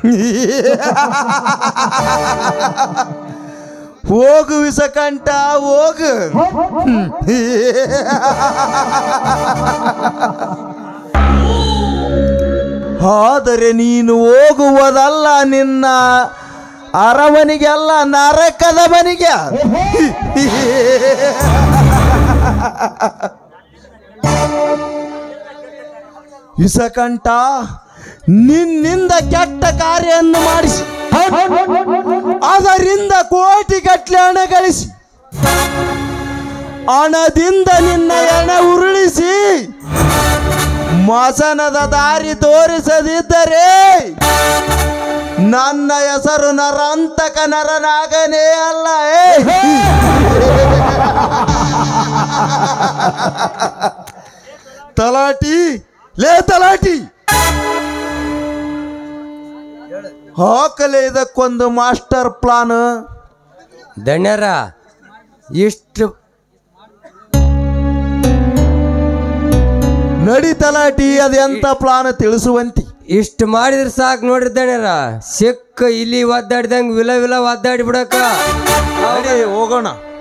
ಹೋಗು ವಿಷಕಂಠ ಹೋಗು ಆದರೆ ನೀನು ಹೋಗುವುದಲ್ಲ ನಿನ್ನ ಅರಮನೆಗೆಲ್ಲ ನರಕದ ಮನೆಗೆ ವಿಷಕಂಠ ನಿನ್ನಿಂದ ಕೆಟ್ಟ ಕಾರ್ಯವನ್ನು ಮಾಡಿಸಿ ಅದರಿಂದ ಕೋಟಿ ಗಟ್ಟಲೆ ಹಣ ಗಳಿಸಿ ಹಣದಿಂದ ನಿನ್ನ ಎಣ ಉರುಳಿಸಿ ಮಸನದ ದಾರಿ ತೋರಿಸದಿದ್ದರೆ ನನ್ನ ಹೆಸರು ನರಂತಕ ನರನಾಗನೇ ಅಲ್ಲ ಏ ತಲಾಟಿ ಲೇ ತಲಾಟಿ ಹಾಕಲೇ ಇದಕ್ಕೊಂದು ಮಾಸ್ಟರ್ ಪ್ಲಾನ್ ದಣ್ಯರ ಇಷ್ಟು ನಡಿ ತಲಾಟಿ ಅದೆಂತ ಪ್ಲಾನ್ ತಿಳಿಸುವಂತಿ ಇಷ್ಟು ಮಾಡಿದ್ರೆ ಸಾಕು ನೋಡ್ರಿ ದಣ್ಯರ ಸಿಕ್ಕ ಇಲ್ಲಿ ಒದ್ದಾಡ್ದಂಗೆ ವಿಲ ವಿಲ ಒದ್ದಾಡಿ ಬಿಡಕ ನಡಿ ಹೋಗೋಣ